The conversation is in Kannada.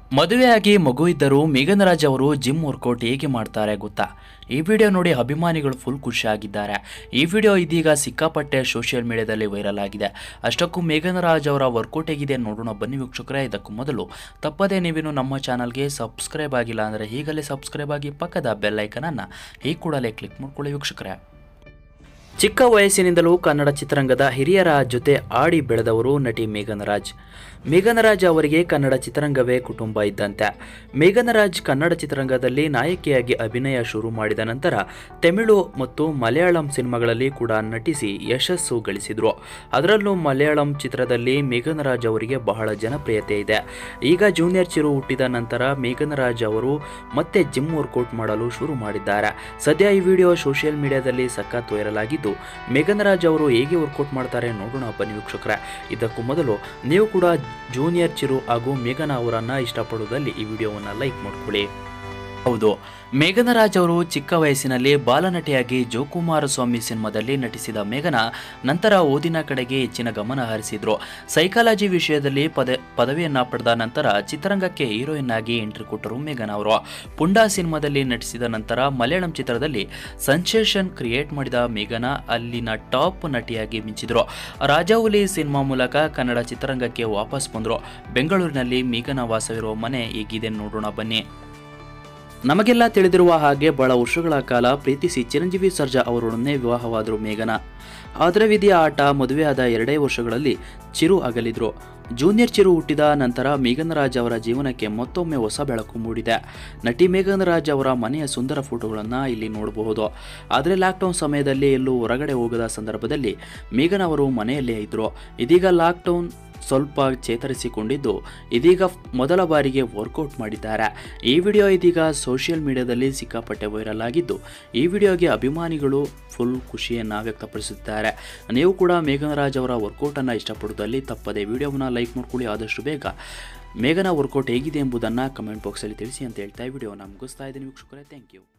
ಮದುವೆಯಾಗಿ ಮಗು ಇದ್ದರೂ ಮೇಘನ್ ರಾಜ್ ಅವರು ಜಿಮ್ ವರ್ಕೌಟ್ ಹೇಗೆ ಮಾಡ್ತಾರೆ ಗೊತ್ತಾ ಈ ವಿಡಿಯೋ ನೋಡಿ ಅಭಿಮಾನಿಗಳು ಫುಲ್ ಖುಷಿಯಾಗಿದ್ದಾರೆ ಈ ವಿಡಿಯೋ ಇದೀಗ ಸಿಕ್ಕಾಪಟ್ಟೆ ಸೋಷಿಯಲ್ ಮೀಡಿಯಾದಲ್ಲಿ ವೈರಲ್ ಆಗಿದೆ ಅಷ್ಟಕ್ಕೂ ಮೇಘನ್ ರಾಜ್ ಅವರ ವರ್ಕೌಟ್ ಹೇಗಿದೆ ನೋಡೋಣ ಬನ್ನಿ ವೀಕ್ಷಕರೇ ಇದಕ್ಕೂ ಮೊದಲು ತಪ್ಪದೇ ನೀವೇನು ನಮ್ಮ ಚಾನಲ್ಗೆ ಸಬ್ಸ್ಕ್ರೈಬ್ ಆಗಿಲ್ಲ ಅಂದರೆ ಈಗಲೇ ಸಬ್ಸ್ಕ್ರೈಬ್ ಆಗಿ ಪಕ್ಕದ ಬೆಲ್ ಐಕನನ್ನು ಈ ಕೂಡಲೇ ಕ್ಲಿಕ್ ಮಾಡ್ಕೊಳ್ಳಿ ವೀಕ್ಷಕರೇ ಚಿಕ್ಕ ವಯಸ್ಸಿನಿಂದಲೂ ಕನ್ನಡ ಚಿತ್ರರಂಗದ ಹಿರಿಯರ ಜೊತೆ ಆಡಿ ಬೆಳೆದವರು ನಟಿ ಮೇಘನ್ ರಾಜ್ ಮೇಘನ್ ರಾಜ್ ಅವರಿಗೆ ಕನ್ನಡ ಚಿತ್ರರಂಗವೇ ಕುಟುಂಬ ಇದ್ದಂತೆ ಮೇಘನ್ ರಾಜ್ ಕನ್ನಡ ಚಿತ್ರರಂಗದಲ್ಲಿ ನಾಯಕಿಯಾಗಿ ಅಭಿನಯ ಶುರು ಮಾಡಿದ ನಂತರ ತಮಿಳು ಮತ್ತು ಮಲಯಾಳಂ ಸಿನಿಮಾಗಳಲ್ಲಿ ಕೂಡ ನಟಿಸಿ ಯಶಸ್ಸು ಗಳಿಸಿದ್ರು ಅದರಲ್ಲೂ ಮಲಯಾಳಂ ಚಿತ್ರದಲ್ಲಿ ಮೇಘನ್ ರಾಜ್ ಅವರಿಗೆ ಬಹಳ ಜನಪ್ರಿಯತೆ ಇದೆ ಈಗ ಜೂನಿಯರ್ ಚಿರು ಹುಟ್ಟಿದ ನಂತರ ಮೇಘನ್ ರಾಜ್ ಅವರು ಮತ್ತೆ ಜಿಮ್ ವರ್ಕೌಟ್ ಮಾಡಲು ಶುರು ಮಾಡಿದ್ದಾರೆ ಸದ್ಯ ಈ ವಿಡಿಯೋ ಸೋಷಿಯಲ್ ಮೀಡಿಯಾದಲ್ಲಿ ಸಖತ್ ವೈರಲ್ ಆಗಿದ್ದು ಮೇಘನ್ ರಾಜ್ ಅವರು ಹೇಗೆ ವರ್ಕೌಟ್ ಮಾಡ್ತಾರೆ ನೋಡೋಣ ಬನ್ನಿ ವೀಕ್ಷಕರೇ ಇದಕ್ಕೂ ಮೊದಲು ನೀವು ಕೂಡ ಜೂನಿಯರ್ ಚಿರು ಹಾಗೂ ಮೇಘನ ಅವರನ್ನ ಇಷ್ಟಪಡುವುದಲ್ಲಿ ಈ ವಿಡಿಯೋವನ್ನು ಲೈಕ್ ಮಾಡ್ಕೊಳ್ಳಿ ಹೌದು ಮೇಘನ ರಾಜ್ ಅವರು ಚಿಕ್ಕ ವಯಸ್ಸಿನಲ್ಲಿ ಬಾಲನಟಿಯಾಗಿ ಜೋಕುಮಾರ ಸ್ವಾಮಿ ಸಿನಿಮಾದಲ್ಲಿ ನಟಿಸಿದ ಮೇಘನ ನಂತರ ಓದಿನ ಕಡೆಗೆ ಹೆಚ್ಚಿನ ಗಮನ ಹರಿಸಿದ್ರು ಸೈಕಾಲಜಿ ವಿಷಯದಲ್ಲಿ ಪದ ಪದವಿಯನ್ನ ಪಡೆದ ನಂತರ ಚಿತ್ರರಂಗಕ್ಕೆ ಹೀರೋಯಿನ್ ಆಗಿ ಎಂಟ್ರಿ ಕೊಟ್ಟರು ಮೇಘನ ಅವರು ಪುಂಡಾ ಸಿನಿಮಾದಲ್ಲಿ ನಟಿಸಿದ ನಂತರ ಮಲಯಾಳಂ ಚಿತ್ರದಲ್ಲಿ ಸೆನ್ಸೇಷನ್ ಕ್ರಿಯೇಟ್ ಮಾಡಿದ ಮೇಘನ ಅಲ್ಲಿನ ಟಾಪ್ ನಟಿಯಾಗಿ ಮಿಂಚಿದ್ರು ರಾಜಾಹುಲಿ ಸಿನಿಮಾ ಮೂಲಕ ಕನ್ನಡ ಚಿತ್ರರಂಗಕ್ಕೆ ವಾಪಸ್ ಬಂದರು ಬೆಂಗಳೂರಿನಲ್ಲಿ ಮೇಘನ ವಾಸವಿರುವ ಮನೆ ಹೇಗಿದೆ ನೋಡೋಣ ಬನ್ನಿ ನಮಗೆಲ್ಲ ತಿಳಿದಿರುವ ಹಾಗೆ ಬಹಳ ವರ್ಷಗಳ ಕಾಲ ಪ್ರೀತಿಸಿ ಚಿರಂಜೀವಿ ಸರ್ಜಾ ಅವರೊಡನೆ ವಿವಾಹವಾದರು ಮೇಘನ ಆದರೆ ವಿಧಿಯ ಆಟ ಮದುವೆಯಾದ ಎರಡೇ ವರ್ಷಗಳಲ್ಲಿ ಚಿರು ಅಗಲಿದ್ರು ಜೂನಿಯರ್ ಚಿರು ಹುಟ್ಟಿದ ನಂತರ ಮೇಘನ್ ರಾಜ್ ಅವರ ಜೀವನಕ್ಕೆ ಮತ್ತೊಮ್ಮೆ ಹೊಸ ಬೆಳಕು ಮೂಡಿದೆ ನಟಿ ಮೇಘನ್ ರಾಜ್ ಅವರ ಮನೆಯ ಸುಂದರ ಫೋಟೋಗಳನ್ನು ಇಲ್ಲಿ ನೋಡಬಹುದು ಆದರೆ ಲಾಕ್ಡೌನ್ ಸಮಯದಲ್ಲಿ ಎಲ್ಲೂ ಹೊರಗಡೆ ಹೋಗದ ಸಂದರ್ಭದಲ್ಲಿ ಮೇಘನ್ ಅವರು ಮನೆಯಲ್ಲೇ ಇದ್ದರು ಇದೀಗ ಲಾಕ್ಡೌನ್ ಸ್ವಲ್ಪ ಚೇತರಿಸಿಕೊಂಡಿದ್ದು ಇದೀಗ ಮೊದಲ ಬಾರಿಗೆ ವರ್ಕೌಟ್ ಮಾಡಿದ್ದಾರೆ ಈ ವಿಡಿಯೋ ಇದೀಗ ಸೋಷಿಯಲ್ ಮೀಡಿಯಾದಲ್ಲಿ ಸಿಕ್ಕಾಪಟ್ಟೆ ವೈರಲ್ ಆಗಿದ್ದು ಈ ವಿಡಿಯೋಗೆ ಅಭಿಮಾನಿಗಳು ಫುಲ್ ಖುಷಿಯನ್ನು ವ್ಯಕ್ತಪಡಿಸುತ್ತಾರೆ ನೀವು ಕೂಡ ಮೇಘನ್ ರಾಜ್ ಅವರ ವರ್ಕೌಟನ್ನು ಇಷ್ಟಪಡುವುದಲ್ಲಿ ತಪ್ಪದೆ ವಿಡಿಯೋವನ್ನು ಲೈಕ್ ಮಾಡ್ಕೊಳ್ಳಿ ಆದಷ್ಟು ಬೇಗ ಮೇಘನ ವರ್ಕೌಟ್ ಹೇಗಿದೆ ಎಂಬುದನ್ನು ಕಮೆಂಟ್ ಬಾಕ್ಸಲ್ಲಿ ತಿಳಿಸಿ ಅಂತ ಹೇಳ್ತಾ ಈ ವಿಡಿಯೋನ ಮುಗಿಸ್ತಾ ಇದ್ದೀನಿ ವೀಕ್ಷಕರೇ ಥ್ಯಾಂಕ್ ಯು